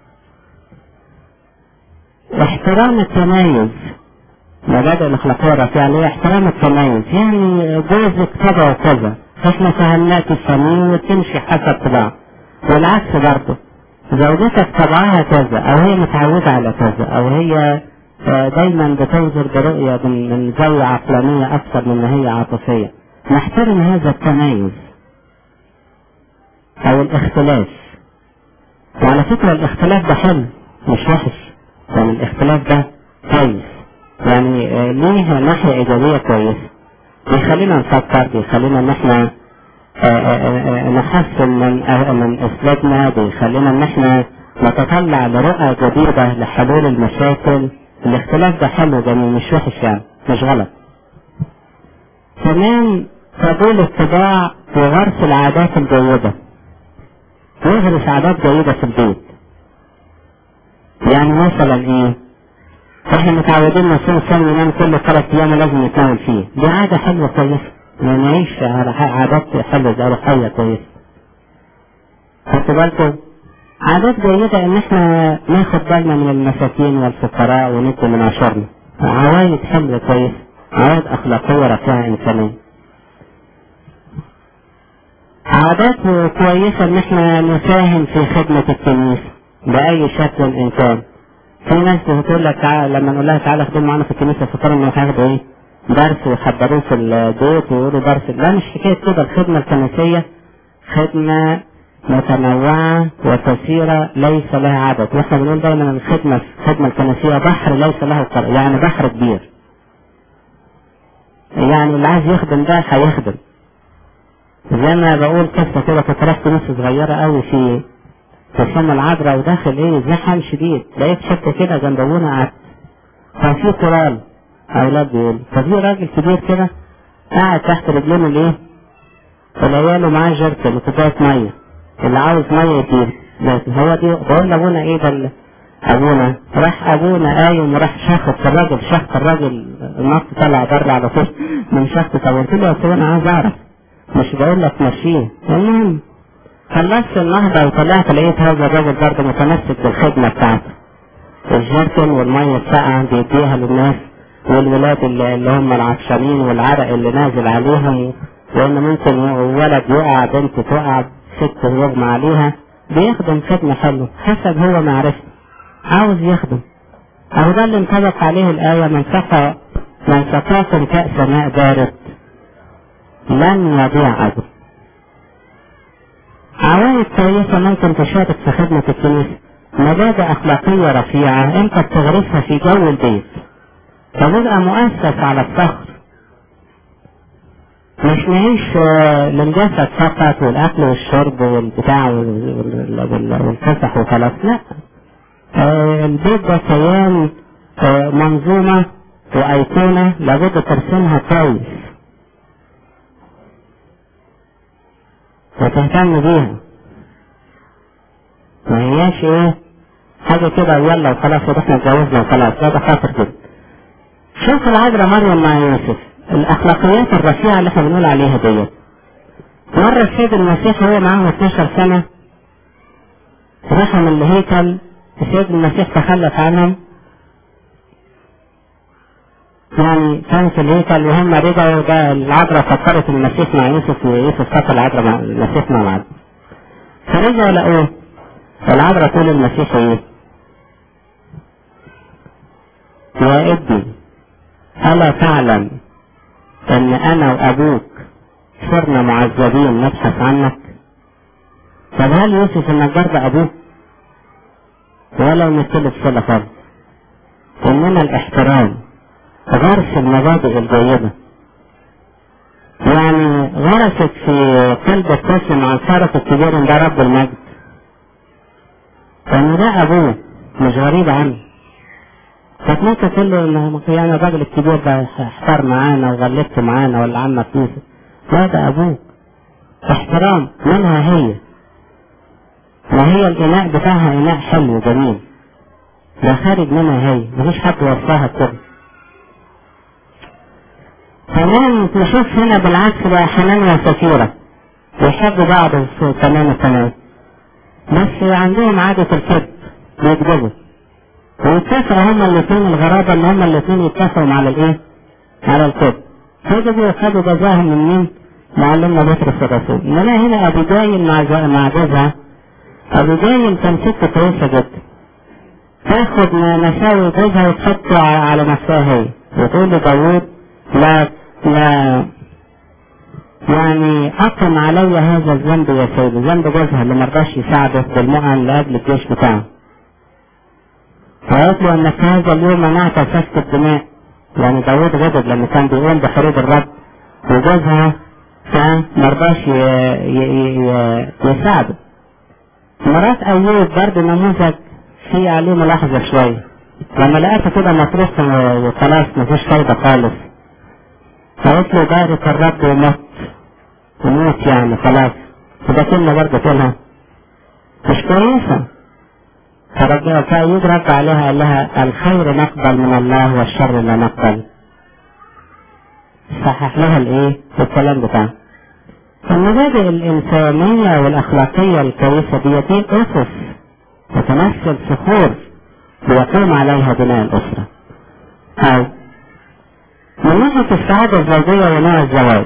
احترام التميز مبادئ الاخلاقيه الرفيعه اللي هي احترام التميز يعني جوزك كذا وكذا احنا فهمناك الصميم وتمشي حسب طباع والعكس برضه زوجتك طبعها كذا او هي متعودة على كذا او هي دايما بتنظر برؤية من, من زاوية عقلانية اكثر من ما هي عاطفية نحترم هذا التميز او الاختلاف وعلى فكرة الاختلاف ده حلو مش وحش يعني الاختلاف ده كويس يعني ليه ناحية ايجابية كويسة بيخلينا نفكر بيخلينا ان احنا نحسن من من اسلوبنا بيخلينا ان احنا نتطلع لرؤى جديدة لحلول المشاكل الاختلاف ده حلو جميل مش وحش يعني مش غلط كمان قبول الطباع وغرس العادات الجيدة يغرس عادات جيدة في البيت يعني مثلا ايه احنا متعودين نصوم صوم وننام كل ثلاث ايام لازم نتناول فيه دي عادة حلوة كويسة نعيش على عادات حلوة زي روحية كويسة خدتوا بالكم عادات جيدة ان احنا ناخد بالنا من المساكين والفقراء وندي من عشرنا عوايد حلوة كويسة عوايد اخلاقية رفيعة انسانية عادات كويسة ان احنا نساهم في خدمة الكنيسة بأي شكل إن كان في ناس بتقول لك تعالى لما نقول لها تعالى خدم معانا في الكنيسة فكروا انهم هياخدوا ايه؟ درس ويحضروه في البيت ويقولوا درس لا مش حكاية كده الخدمة الكنسية خدمة متنوعة وكثيرة ليس لها عدد واحنا بنقول دايما الخدمة الخدمة الكنسية بحر ليس له قرار يعني بحر كبير يعني اللي عايز يخدم ده هيخدم زي ما بقول قصة كده كنت رحت نص صغيرة قوي في في السما العذراء وداخل ايه زحام شديد لقيت حتة كده جنب ابونا قعدت كان في قرال اولاد بيقولوا ففي راجل كبير كده قاعد تحت رجلين الايه العيال ومعاه جركن وكوبايه ميه اللي عاوز ميه يجيب لكن هو دي بقول لابونا ايه ده ابونا راح ابونا قايم وراح شخط الراجل شخط الراجل النص طلع بره على طول من شخط طب قلت له يا أستاذ انا عايز اعرف مش بقول لك مشيه المهم خلصت النهضة وطلعت لقيت هذا الراجل برضه متمسك بالخدمة بتاعته الجركن والمية الساقعة بيديها للناس والولاد اللي, اللي هم العطشانين والعرق اللي نازل عليهم وان ممكن ولد يقع بنت تقع ست يغمى عليها بيخدم خدمة حلوة حسب هو معرفته عاوز يخدم أو ده اللي انطبق عليه الآية من سقى من سقاكم كأس ماء بارد لن يضيع أجر عوائد كويسة ممكن تشارك في خدمة الكنيسة مبادئ أخلاقية رفيعة أنت بتغرسها في جو البيت فبيبقى مؤسس على الصخر مش نعيش آه، للجسد فقط والاكل والشرب والبتاع وال- وال- وال- والفسح وخلاص لا آه، البيت ده كيان آه، منظومة وأيقونة لابد ترسمها كويس وتهتم بيها ما هياش ايه حاجة كده يلا وخلاص احنا اتجوزنا وخلاص لا ده خاطر كده شوف العذراء مريم مع يوسف الاخلاقيات الرفيعة اللي احنا بنقول عليها ديت مرة السيد المسيح هو معاه 12 سنة راحوا من الهيكل السيد المسيح تخلف عنهم يعني كان في الهيكل وهم رجعوا ده العذراء فكرت المسيح مع يوسف ويوسف فكر العذراء مع المسيح مع العذراء فرجعوا لقوه العذراء تقول للمسيح ايه؟ يا ابني ألا تعلم أن أنا وأبوك صرنا معذبين نبحث عنك؟ طب هل يوسف النجار ده أبوه؟ ولا مثل صلة خالص إنما الاحترام غرس المبادئ الجيدة يعني غرست في قلب الطفل مع الفارق الكبير إن ده رب المجد فإن ده أبوه مش غريب عنه كانت ممكن تقول له إن يعني الراجل الكبير ده احتار معانا وغلبت معانا ولا عمك يوسف لا ده أبوه احترام منها هي ما هي الإناء بتاعها إناء حلو جميل ده خارج منها هي مفيش حد وصاها كده كمان نشوف هنا بالعكس بقى حنان وسفيرة يحبوا بعض في تمام التمام بس عندهم عادة الكذب بيكذبوا ويتفقوا هما الاثنين الغرابة ان هما الاثنين يتفقوا على الايه؟ على الكذب كذبوا وخدوا جزاهم من مين؟ معلمنا بطرس الرسول انما هنا ابو جايل مع ز- مع جوزها ابو جايل كان ست كويسة جدا تاخد مساوي جوزها وتحطه ع- على نفسها هي وتقول لداوود لا لا يعني أقم علي هذا الذنب يا سيدي ذنب جوزها اللي مرضاش يساعده بالمؤن لأجل الجيش بتاعه فقالت له انك هذا اليوم منعت سفك الدماء يعني داود غضب لما كان بيقوم بحروب الرب وجوزها فمرضاش ي- ي- ي- يساعده مرات ايوب برضه نموذج في عليه ملاحظة شوية لما لقيته كده مطروح وخلاص مفيش فايدة خالص فقلت له بارك الرب ومت وموت يعني خلاص وده كلمة برضه تقولها مش كويسة فرجع فأيوب رد عليها قال لها الخير نقبل من الله والشر لا نقبل صحح لها الايه الكلام بتاعه المبادئ الإنسانية والأخلاقية الكويسة دي دي أسس تتمثل صخور ويقوم عليها بناء الأسرة أو من ناحية السعادة الزوجية ونوع الزواج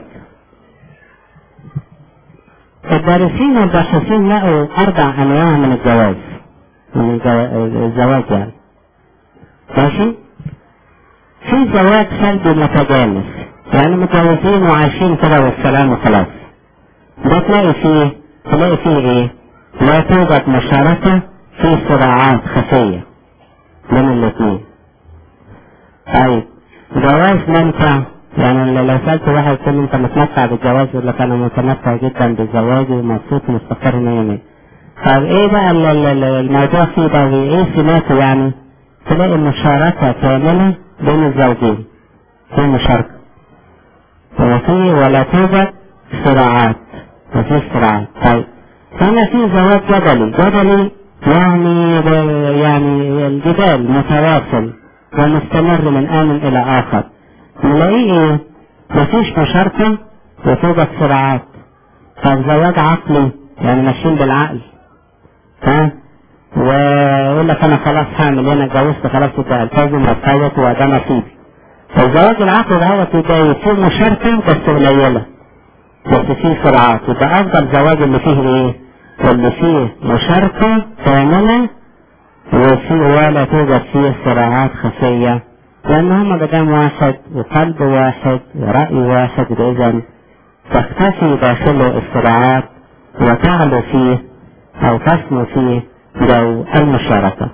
الدارسين والباحثين لقوا أربع أنواع من الجواز من الجوا- الزواج يعني ماشي في زواج سلبي متجانس يعني متجوزين وعايشين كده والسلام وخلاص ده تلاقي فيه تلاقي فيه ايه لا توجد مشاركة في صراعات خفية بين الاثنين طيب جواز ممتع يعني لو سألت واحد يقول لي انت متمتع بالجواز يقول لك انا متمتع جدا بزواجي ومبسوط ومستقر مية مية طب ايه بقى ال- ال- ال- الموضوع فيه ده ايه سماته يعني تلاقي مشاركة كاملة بين الزوجين في مشاركة وفي ولا توجد صراعات مفيش صراعات طيب هنا في زواج جدلي جدلي يعني ب- يعني الجدال متواصل ومستمر من آن إلى آخر نلاقيه إيه؟ مفيش مشاركة وتوجد صراعات طب زواج عقلي يعني ماشيين بالعقل ها ويقول لك انا خلاص هعمل انا اتجوزت خلاص يبقى التزم واتفوت وده نصيبي فالزواج العقلي دوت يبقى فيه مشاركة بس قليلة بس فيه صراعات يبقى افضل زواج اللي فيه ايه؟ اللي فيه مشاركة كاملة وفي ولا توجد فيه صراعات خفية لأن هما مدام واحد وقلب واحد ورأي واحد إذا تختفي داخله الصراعات وتعلو فيه أو تسمو فيه جو المشاركة.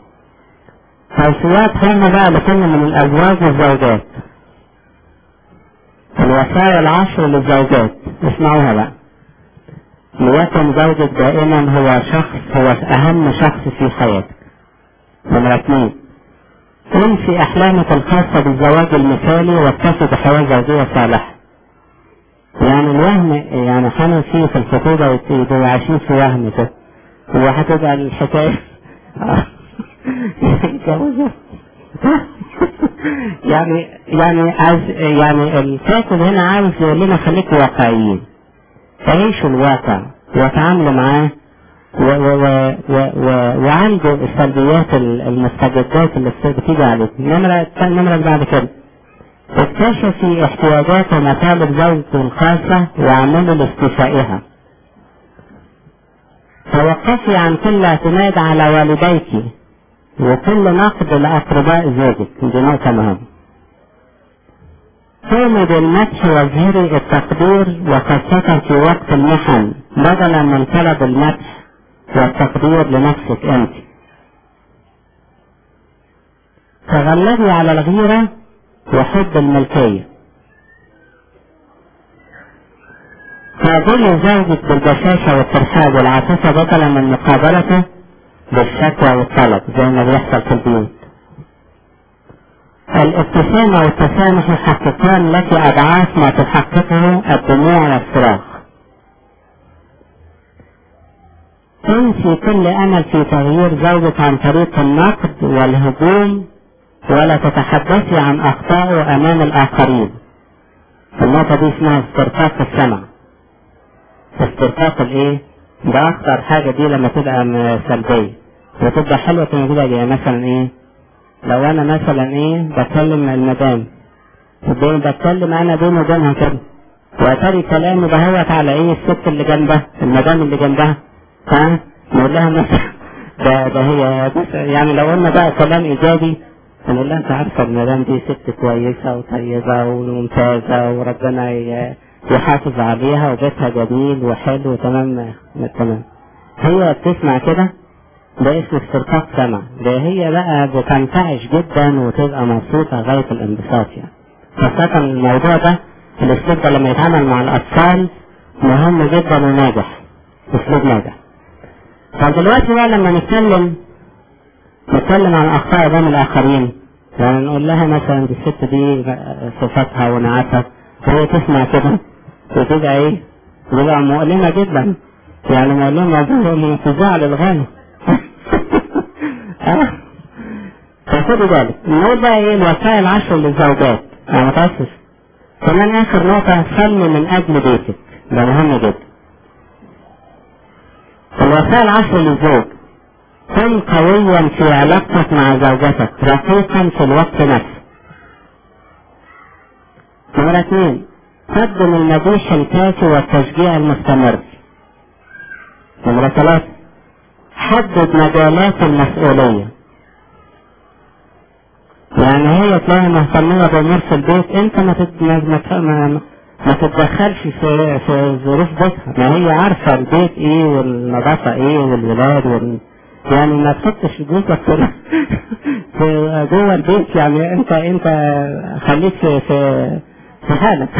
توصيات هامة بقى لكل من الأزواج والزوجات. الوصايا العشر للزوجات اسمعوها بقى ليكن زوجك دائما هو شخص هو أهم شخص في حياتك نمرة اثنين انسي أحلامك الخاصة بالزواج المثالي واتفق بحياة زوجية صالحة يعني الوهم يعني حنا فيه في الخطوبة يبقوا عايشين في وهم كده وهتبقى الحكاية يتجوزوا يعني يعني عايز يعني الكاتب هنا عاوز يقول لنا خليكوا واقعيين تعيشوا الواقع وتعاملوا معاه و و و و و وعنده السلبيات المستجدات اللي بتيجي عليك النمرة النمرة اللي بعد كده اكتشفي احتياجات ومطالب زوجته الخاصة واعملوا لاستيفائها توقفي عن كل اعتماد على والديك وكل نقد لأقرباء زوجك دي نقطة مهمة قومي بالمدح واظهري التقدير وخاصة في وقت المحن بدلا من طلب المدح والتقدير لنفسك أنت تغلبي على الغيرة وحب الملكية قابلي زوجك بالبشاشة والترحاب والعاطفة بدلا من مقابلته بالشكوى والطلب زي ما بيحصل في البيوت الابتسامة والتسامح يحققان لك أضعاف ما تحققه الدموع والصراخ تنسي كل أمل في تغيير زوجك عن طريق النقد والهجوم ولا تتحدثي عن أخطائه أمام الآخرين النقطة دي اسمها استرقاق السمع استرقاق الإيه؟ ده أخطر حاجة دي لما تبقى سلبية وتبقى حلوة لما تبقى يعني مثلا إيه؟ لو أنا مثلا إيه بكلم المدام بتكلم أنا بيني وبينها كده وأتاري كلامي بهوت على إيه الست اللي جنبها المدام اللي جنبها ها نقول لها مثلا ده ده هي بس يعني لو قلنا بقى كلام إيجابي نقول لها أنت عارفة المدام دي ست كويسة وطيبة وممتازة وربنا يحافظ عليها وبيتها جميل وحلو وتمام تمام هي بتسمع كده ده اسمه استرقاق سمع ده هي بقى بتنتعش جدا وتبقى مبسوطة غاية الانبساط يعني خاصة الموضوع ده الاسلوب ده لما يتعامل مع الأطفال مهم جدا وناجح اسلوب ناجح فدلوقتي بقى لما نتكلم نتكلم عن أخطاء قدام الآخرين يعني نقول لها مثلا دي الست دي صفاتها ونعاتها وهي تسمع كده وتبقى ايه؟ تبقى مؤلمة جدا يعني مؤلمة من فزاع للغاية فخدوا بالك نقول بقى ايه الوسائل العشر للزوجات انا متأسف كمان اخر نقطة صلي من اجل بيتك ده مهم جدا الوسائل العشر للزوج كن قويا في علاقتك مع زوجتك رقيقا في الوقت نفسه نمرة اثنين قدم المديح الكافي والتشجيع المستمر نمرة ثلاثة حدد مجالات المسؤولية يعني هي تلاقي مهتمية بأمور في البيت انت ما تت... ما, ما, ما تتدخلش في في ظروف بيتها ما هي عارفة البيت ايه والنظافة ايه والولاد وال... يعني ما تحطش جوزك في في جوه البيت يعني انت انت خليك في في, في حالك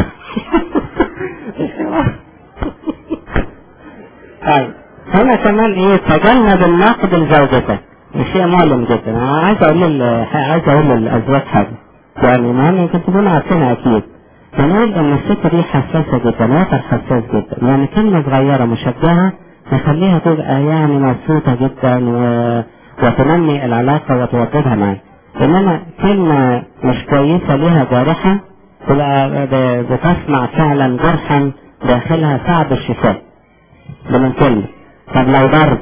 طيب هنا كمان ايه تجنب النقد لزوجتك شيء مؤلم جدا انا عايز اقول لل... عايز اقول للازواج حاجه يعني مهم انتوا تكونوا عارفينها اكيد بنقول ان الست دي حساسه جدا وتر حساس جدا يعني كلمه صغيره مشجعه تخليها تبقى يعني مبسوطه جدا و... وتنمي العلاقه وتوطدها معاه انما كلمه مش كويسه ليها جارحه تبقى بتصنع فعلا جرحا داخلها صعب الشفاء ده من كلمه طب لو ضرب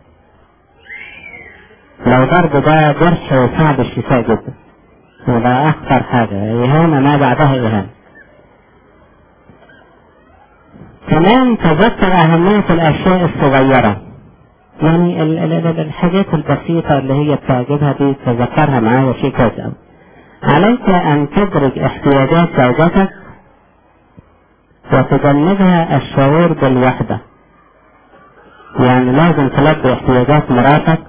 لو ضرب ده جرح صعب الشفاء جدا وده أخطر حاجة إهانة ما بعدها إهانة كمان تذكر أهمية الأشياء الصغيرة يعني ال ال ال الحاجات البسيطة اللي هي بتعجبها دي تذكرها معايا شيء كويس أوي عليك أن تدرك احتياجات زوجتك وتجنبها الشعور بالوحدة يعني لازم تلبي احتياجات مراتك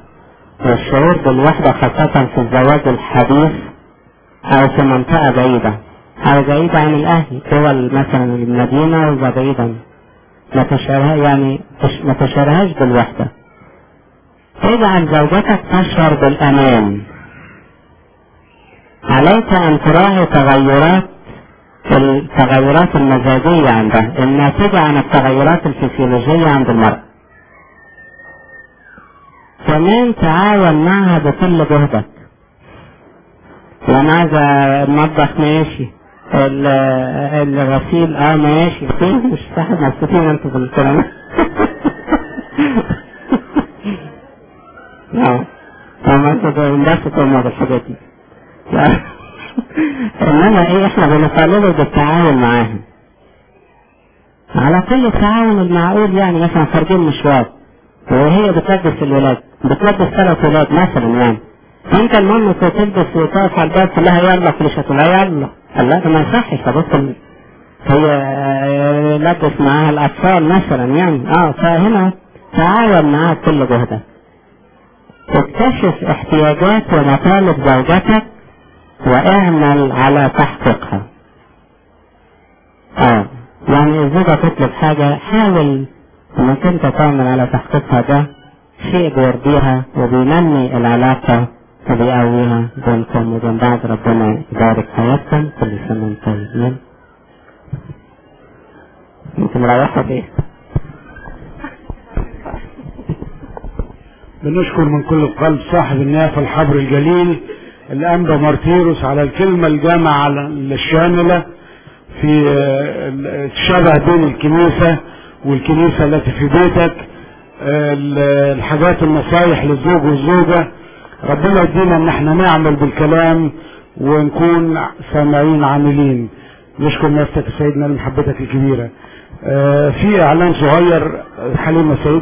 والشعور بالوحدة خاصة في الزواج الحديث أو في منطقة بعيدة أو بعيدة عن الأهل دول مثلا المدينة وبعيدا ما تشعرها يعني تش- ما تشعرهاش بالوحدة اجعل زوجتك تشعر بالأمان عليك أن تراعي تغيرات التغيرات المزاجية عندها الناتجة عن التغيرات الفسيولوجية عند المرأة كمان تعاون معها بكل جهدك وانا عايز المطبخ ماشي ال- الغسيل اه ماشي مش صح مبسوطين انتوا بالكلام اه اما انتوا بنبسطوا هما بالحاجات دي لا. انما ايه احنا بنطالبه بالتعاون معاهم على كل التعاون المعقول يعني مثلا خارجين مشوار وهي بتلبس الولاد بتلبس ثلاث ولاد مثلا يعني انت المهم تلبس وتقف على الباب تقول لها يلا كل تقول لها يلا قال لا ده ما يصحش تبص ال- هي آه، لبس معاها الاطفال مثلا يعني اه فهنا تعاون معاها بكل جهدك اكتشف احتياجات ومطالب زوجتك واعمل على تحقيقها اه يعني الزوجة تطلب حاجة حاول انك انت تعمل على تحقيقها ده شيء بيرضيها وبينمي العلاقة وبيقويها بينكم وبين بعض ربنا يبارك حياتكم كل سنة وانتم طيبين انتم مروحوا بايه؟ بنشكر من كل القلب صاحب النافة الحبر الجليل الأنبا مارتيروس على الكلمة الجامعة الشاملة في آه، الشبه بين الكنيسة والكنيسة التي في بيتك آه، الحاجات النصايح للزوج والزوجة ربنا يدينا ان احنا نعمل بالكلام ونكون سامعين عاملين نشكر نفسك سيدنا لمحبتك الكبيرة آه، في اعلان صغير حليمة سيد